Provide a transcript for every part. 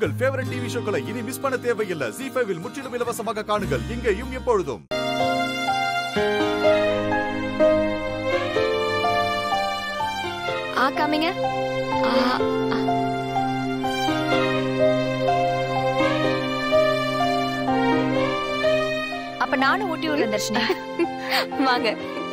உங்கள் favourite TV ஷோக்களை இனி miss பண்ண தேவையில்லை ஜி ஃபைவில் முற்றிலும் இலவசமாக காணுங்கள் இங்கேயும் எப்பொழுதும் ஆ காமிங்க ஆ, ஆ. அப்ப நானும் ஊட்டி விடுறேன் தர்ஷினி வாங்க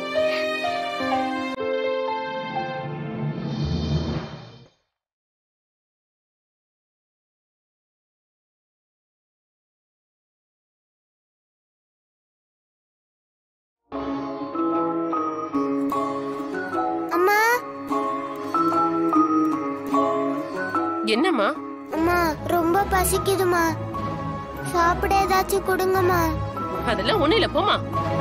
அம்மா என்னம்மா அம்மா ரொம்ப பசிக்குதுமா சாப்பிட ஏதாச்சும் கொடுங்கம்மா அதெல்லாம் ஒண்ணு இல்ல போமா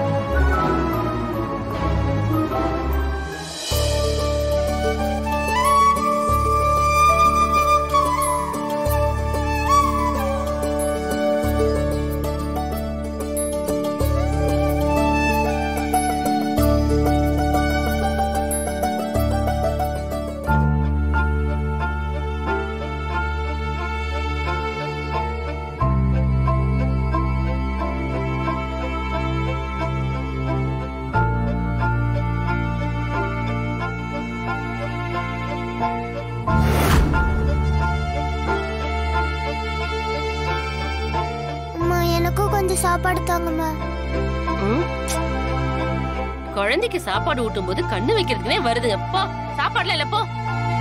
அம்மா எனக்கும் கொஞ்சம் சாப்பாடு தாங்கம்மா ம். குழந்தைக்கு சாப்பாடு ஊட்டும் போது கண்ணு வைக்கிறதுக்குனே வருதுங்க போ சாப்பாடுல இல்ல போ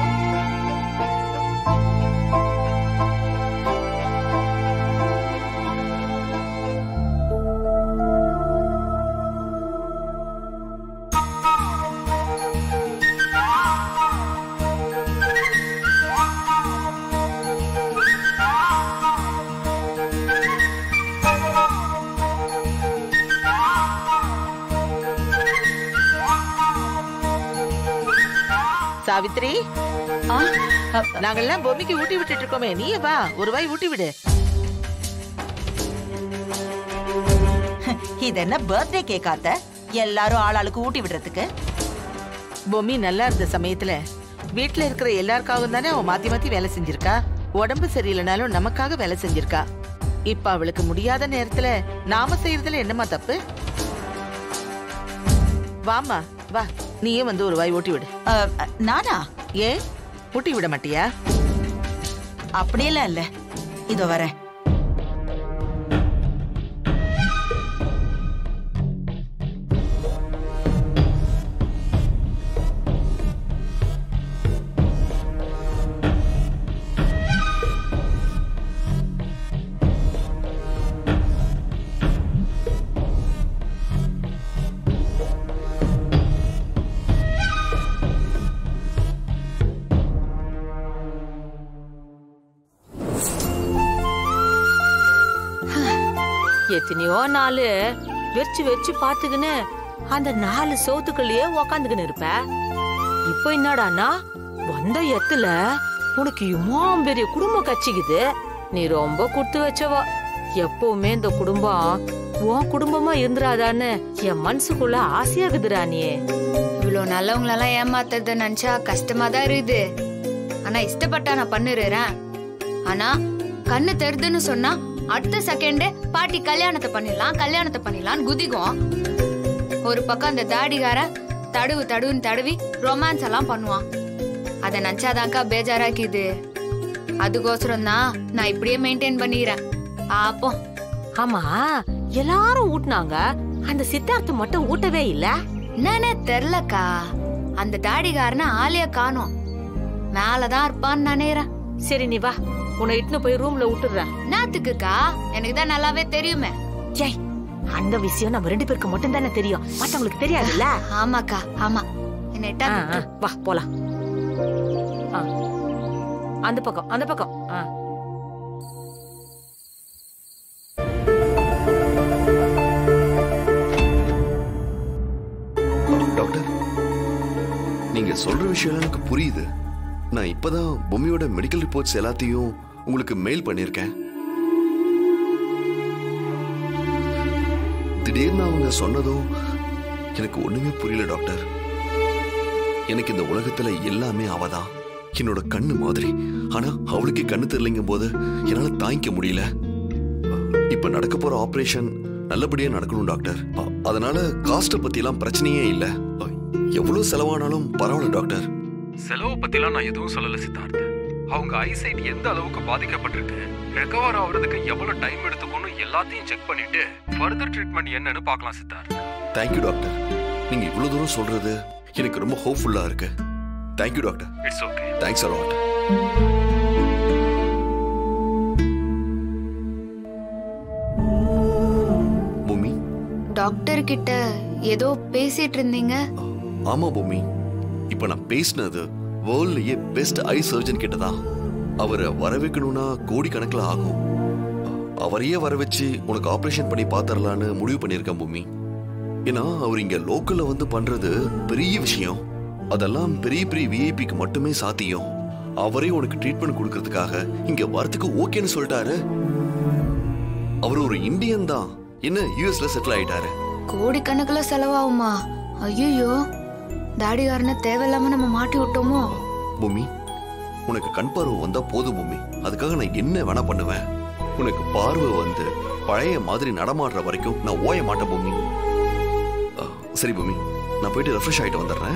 சாவித்ரி ஆ, அ, நாங்கெல்லாம் பொம்மைக்கு ஊட்டி விட்டுட்டு இருக்கோமே நீயே வா ஒரு வாய் ஊட்டி விடு இது என்ன பர்த்டே கேக்காத்த எல்லாரும் ஆளாளுக்கு ஊட்டி விடுறதுக்கு பொம்மி நல்லா இருந்த சமயத்துல வீட்ல இருக்கிற எல்லாருக்காகவும் தானே அவ மாத்தி மாத்தி வேலை செஞ்சிருக்கா உடம்பு சரியில்லைனாலும் நமக்காக வேலை செஞ்சிருக்கா இப்ப அவளுக்கு முடியாத நேரத்துல நாம செய்யறதுல என்னமா தப்பு வாமா வா நீயே வந்து ஒரு வாய் ஊட்டி விடு அ, அ, நானா ஏன் ஊட்டி விட மாட்டியா அப்படியெல்லாம் இல்ல இதோ வரேன் எத்தனையோ நாள் வெச்சு வெச்சு பாத்துக்கின்னு அந்த நாலு சோத்துக்குள்ளேயே உக்காந்துக்கின்னு இருப்ப இப்போ என்னடான்னா வந்த எத்துல உனக்கு இம்மாம் பெரிய குடும்பம் கச்சிக்குது நீ ரொம்ப குடுத்து வச்சவா எப்பவுமே இந்த குடும்பம் உன் குடும்பமா இருந்துராதான்னு என் மனசுக்குள்ள ஆசையாகுதுடா நீ இவ்வளோ நல்லவங்களெல்லாம் ஏமாத்துறத நினைச்சா கஷ்டமா தான் இருக்குது ஆனா இஷ்டப்பட்டா நான் பண்ணுறேன் ஆனா கண்ணு தெரிதுன்னு சொன்னா அடுத்த செகண்டே பாட்டி கல்யாணத்தை பண்ணிடலாம் கல்யாணத்தை பண்ணிடலாம் குதிக்கும் ஒரு பக்கம் அந்த தாடிகார தடுவு தடுவுன்னு தடவி ரொமான்ஸ் எல்லாம் பண்ணுவான் அதை நினைச்சாதாக்கா பேஜாராக்கிது அதுக்கோசரம் தான் நான் இப்படியே மெயின்டைன் பண்ணிக்கிறேன் ஆப்போம் ஆமா எல்லாரும் ஊட்டினாங்க அந்த சித்தார்த்து மட்டும் ஊட்டவே இல்ல என்னன்னே தெரிலக்கா அந்த தாடிகாரனை ஆளைய காணோம் மேலதான் இருப்பான்னு நினைக்கிறேன் சரி நீ வா உன்னை இட்டுன்னு போய் ரூம்ல விட்டுடுறேன் என்னத்துக்குக்கா எனக்கு தான் நல்லாவே தெரியுமே ஜெய் அந்த விஷயம் நம்ம ரெண்டு பேருக்கு மட்டும் தானே தெரியும் மத்தவங்களுக்கு தெரியாதுல்ல ஆமாக்கா ஆமா என்ன ஆ, எட்டா ஆ, வா போலாம் ஆ. அந்த பக்கம் அந்த பக்கம் ஆ. டாக்டர் நீங்க சொல்ற விஷயம் எனக்கு புரியுது நான் இப்பதான் பொம்மியோட மெடிக்கல் ரிப்போர்ட்ஸ் எல்லாத்தையும் உங்களுக்கு மெயில் பண்ணியிருக்கேன் திடீர்னு அவங்க சொன்னதும் எனக்கு ஒண்ணுமே புரியல டாக்டர் எனக்கு இந்த உலகத்துல எல்லாமே அவதான் என்னோட கண்ணு மாதிரி ஆனா அவளுக்கே கண்ணு தெரியலைங்கும் போது என்னால தாங்கிக்க முடியல இப்ப நடக்க போற ஆபரேஷன் நல்லபடியா நடக்கணும் டாக்டர் அ- அதனால காஸ்ட பத்தி எல்லாம் பிரச்சனையே இல்ல அ, எவ்வளவு செலவானாலும் பரவாயில்ல டாக்டர் செலவு பத்திலாம் நான் எதுவும் சொல்லல சித்தார்த் அவங்க ஐசைட் எந்த அளவுக்கு பாதிக்கப்பட்டிருக்கு ரெக்கவர் ஆகுறதுக்கு எவ்வளவு டைம் எடுத்துக்கணும் எல்லாத்தையும் செக் பண்ணிட்டு ஃபர்தர் ட்ரீட்மெண்ட் என்னன்னு பார்க்கலாம் சித்தார்த் தேங்க்யூ டாக்டர் நீங்க இவ்வளவு தூரம் சொல்றது எனக்கு ரொம்ப ஹோப்ஃபுல்லா இருக்கு thank you doctor it's okay thanks a lot Bhoomi doctor கிட்ட ஏதோ பேசிட்டு இருந்தீங்க ஆமா பூமி இப்ப நான் பேசினது வேர்ல்ட்லயே பெஸ்ட் ஐ சர்ஜன் கிட்ட தான் அவரை வர வைக்கணும்னா கோடிக்கணக்கில் ஆகும் அவரையே வர வச்சு உனக்கு ஆபரேஷன் பண்ணி பாத்திரலான்னு முடிவு பண்ணியிருக்கேன் பூமி ஏன்னா அவர் இங்க லோக்கல்ல வந்து பண்றது பெரிய விஷயம் அதெல்லாம் பெரிய பெரிய விஐபிக்கு மட்டுமே சாத்தியம் அவரே உனக்கு ட்ரீட்மெண்ட் கொடுக்கறதுக்காக இங்க வரதுக்கு ஓகேன்னு சொல்லிட்டாரு அவர் ஒரு இந்தியன் தான் என்ன யூஎஸ்ல செட்டில் ஆயிட்டாரு கோடிக்கணக்கில் செலவாகுமா ஐயோ தாடிகாரனை தேவையில்லாம நம்ம மாட்டி விட்டோமோ பூமி உனக்கு கண் பார்வை வந்தா போதும் பூமி அதுக்காக நான் என்ன வேணா பண்ணுவேன் உனக்கு பார்வை வந்து பழைய மாதிரி நடமாடுற வரைக்கும் நான் ஓய மாட்டேன் பூமி ஆ, சரி பூமி நான் போயிட்டு ரெஃப்ரெஷ் ஆயிட்டு வந்துடுறேன்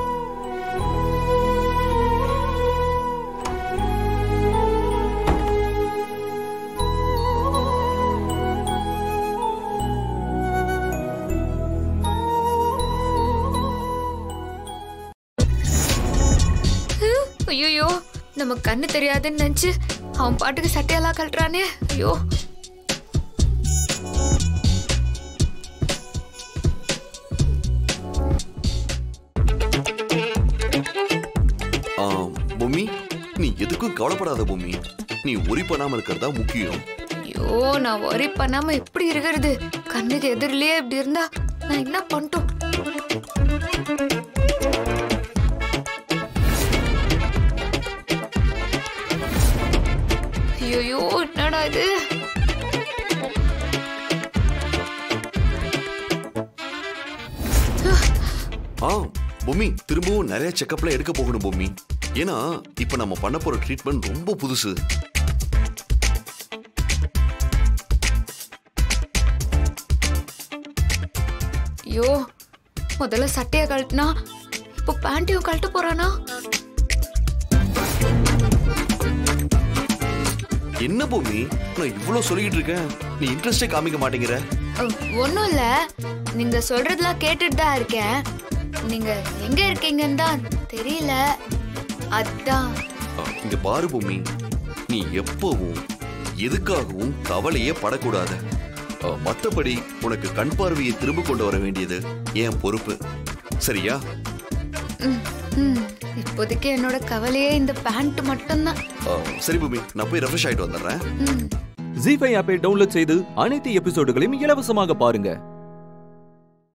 ஐயோ நம்ம கண்ணு தெரியாதுன்னு நினைச்சு அவன் பாட்டுக்கு சட்டையெல்லாம் கழட்டுறானே ஐயோ ஆ, பூமி நீ எதுக்கும் கவலைப்படாத பூமி நீ உரி பண்ணாம இருக்கிறதா முக்கியம் ஐயோ நான் worry பண்ணாம எப்படி இருக்கிறது கண்ணுக்கு எதிரிலேயே இப்படி இருந்தா நான் என்ன பண்ணிட்டோம் ஐயோ என்னடா இது ஆ பூமி திரும்பவும் நிறைய செக்கப்ல எடுக்க போகணும் பூமி ஏன்னா இப்ப நம்ம பண்ண போற ட்ரீட்மெண்ட் ரொம்ப புதுசு ஐயோ முதல்ல சட்டையை கழட்டினா இப்போ பேண்ட்டையும் கழட்ட போறானா என்ன பூமி நான் இவ்வளவு சொல்லிட்டு இருக்கேன் நீ இன்ட்ரெஸ்டே காமிக்க மாட்டேங்கிற ஒன்றும் இல்லை நீங்க சொல்றதெல்லாம் கேட்டுட்டு தான் இருக்கேன் நீங்க எங்க இருக்கீங்கன்னு தான் தெரியல அதான் ஆ, இங்க பாரு பூமி நீ எப்பவும் எதுக்காகவும் கவலையே படக்கூடாது ஆ, மத்தபடி உனக்கு கண் பார்வையை திரும்ப கொண்டு வர வேண்டியது என் பொறுப்பு சரியா ம், ம். இப்போதைக்கு என்னோட கவலையே இந்த பேண்ட் மட்டும்தான் ஆ, சரி பூமி நான் போய் ரெஃப்ரெஷ் ஆயிட்டு வந்துடுறேன் ம் ஜி ஃபைவ் ஆப்பை டவுன்லோட் செய்து அனைத்து எபிசோடுகளையும் இலவசமாக பாருங்க